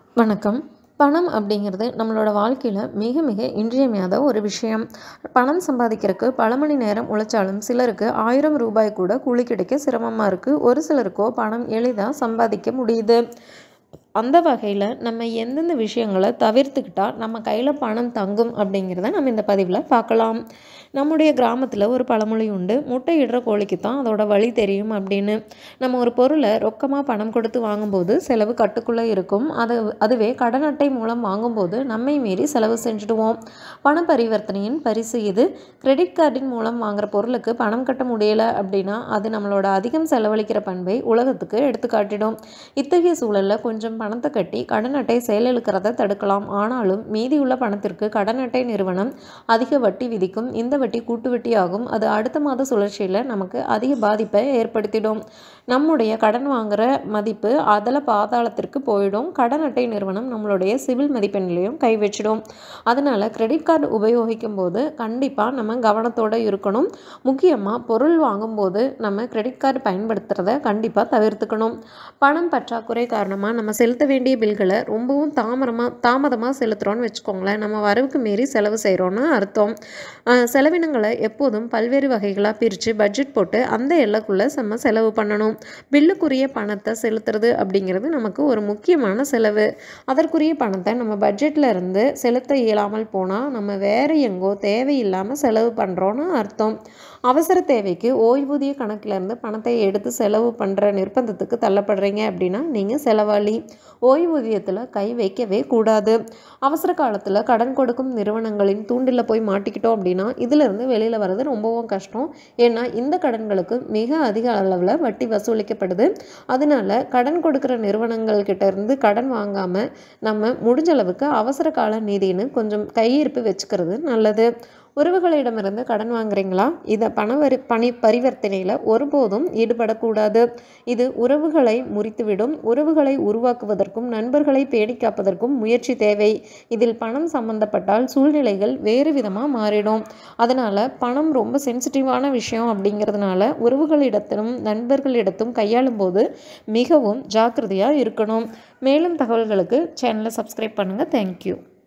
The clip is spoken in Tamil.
வணக்கம் பணம் அப்படிங்கிறது நம்மளோட வாழ்க்கையில் மிக மிக இன்றியமையாத ஒரு விஷயம் பணம் சம்பாதிக்கிறதுக்கு பல மணி நேரம் உழைச்சாலும் சிலருக்கு ஆயிரம் ரூபாய் கூட கூலி கிடைக்க சிரமமாக இருக்குது ஒரு சிலருக்கோ பணம் எளிதாக சம்பாதிக்க முடியுது அந்த வகையில் நம்ம எந்தெந்த விஷயங்களை தவிர்த்துக்கிட்டால் நம்ம கையில் பணம் தங்கும் அப்படிங்கிறத நம்ம இந்த பதிவில் பார்க்கலாம் நம்முடைய கிராமத்தில் ஒரு பழமொழி உண்டு முட்டை இடுற கோழிக்கு தான் அதோட வழி தெரியும் அப்படின்னு நம்ம ஒரு பொருளை ரொக்கமாக பணம் கொடுத்து வாங்கும்போது செலவு கட்டுக்குள்ளே இருக்கும் அது அதுவே கடன் அட்டை மூலம் வாங்கும்போது நம்மை மீறி செலவு செஞ்சுடுவோம் பண பரிவர்த்தனையின் பரிசு இது கிரெடிட் கார்டின் மூலம் வாங்குற பொருளுக்கு பணம் கட்ட முடியலை அப்படின்னா அது நம்மளோட அதிகம் செலவழிக்கிற பண்பை உலகத்துக்கு எடுத்து காட்டிடும் இத்தகைய சூழலில் கொஞ்சம் பணத்தை கட்டி கடன் அட்டை செயலிழக்கிறத தடுக்கலாம் ஆனாலும் மீதியுள்ள பணத்திற்கு கடன் அட்டை நிறுவனம் அதிக வட்டி விதிக்கும் இந்த வட்டி கூட்டு வட்டி ஆகும் அது அடுத்த மாத சுழற்சியில் நமக்கு அதிக பாதிப்பை ஏற்படுத்திடும் நம்முடைய கடன் வாங்குற மதிப்பு அதில் பாதாளத்திற்கு போயிடும் கடன் அட்டை நிறுவனம் நம்மளுடைய சிவில் மதிப்பெண்ணிலையும் கை வச்சிடும் அதனால் கிரெடிட் கார்டு உபயோகிக்கும் போது கண்டிப்பாக நம்ம கவனத்தோடு இருக்கணும் முக்கியமாக பொருள் வாங்கும்போது நம்ம கிரெடிட் கார்டு பயன்படுத்துகிறத கண்டிப்பாக தவிர்த்துக்கணும் பணம் பற்றாக்குறை காரணமாக நம்ம செலுத்த வேண்டிய பில்களை ரொம்பவும் தாமரமாக தாமதமாக செலுத்துகிறோன்னு வச்சுக்கோங்களேன் நம்ம வரவுக்கு மீறி செலவு செய்கிறோன்னு அர்த்தம் அஹ் செலவினங்களை எப்போதும் பல்வேறு வகைகளாக பிரித்து பட்ஜெட் போட்டு அந்த எல்லைக்குள்ளே நம்ம செலவு பண்ணணும் பில்லுக்குரிய பணத்தை செலுத்துறது அப்படிங்கிறது நமக்கு ஒரு முக்கியமான செலவு அதற்குரிய பணத்தை நம்ம பட்ஜெட்டில் இருந்து செலுத்த இயலாமல் போனால் நம்ம வேறு எங்கோ தேவையில்லாமல் செலவு பண்ணுறோன்னு அர்த்தம் அவசர தேவைக்கு ஓய்வூதிய கணக்கிலேருந்து பணத்தை எடுத்து செலவு பண்ணுற நிர்பந்தத்துக்கு தள்ளப்படுறீங்க அப்படின்னா நீங்கள் செலவாளி ஓய்வூதியத்தில் கை வைக்கவே கூடாது அவசர காலத்தில் கடன் கொடுக்கும் நிறுவனங்களின் தூண்டில் போய் மாட்டிக்கிட்டோம் அப்படின்னா இதிலிருந்து வெளியில் வர்றது ரொம்பவும் கஷ்டம் ஏன்னா இந்த கடன்களுக்கு மிக அதிக அளவில் வட்டி வசூலிக்கப்படுது அதனால கடன் கொடுக்குற நிறுவனங்கள் கிட்ட இருந்து கடன் வாங்காமல் நம்ம முடிஞ்ச அளவுக்கு அவசர கால நிதின்னு கொஞ்சம் கையிருப்பு வச்சுக்கிறது நல்லது உறவுகளிடமிருந்து கடன் வாங்குறீங்களா இதை பணவரி பணி பரிவர்த்தனையில் ஒருபோதும் ஈடுபடக்கூடாது இது உறவுகளை முறித்துவிடும் உறவுகளை உருவாக்குவதற்கும் நண்பர்களை பேணி காப்பதற்கும் முயற்சி தேவை இதில் பணம் சம்பந்தப்பட்டால் சூழ்நிலைகள் வேறு விதமாக மாறிடும் அதனால் பணம் ரொம்ப சென்சிட்டிவான விஷயம் அப்படிங்கிறதுனால உறவுகளிடத்திலும் நண்பர்களிடத்தும் கையாளும் போது மிகவும் ஜாக்கிரதையாக இருக்கணும் மேலும் தகவல்களுக்கு சேனலை சப்ஸ்கிரைப் பண்ணுங்கள் தேங்க்யூ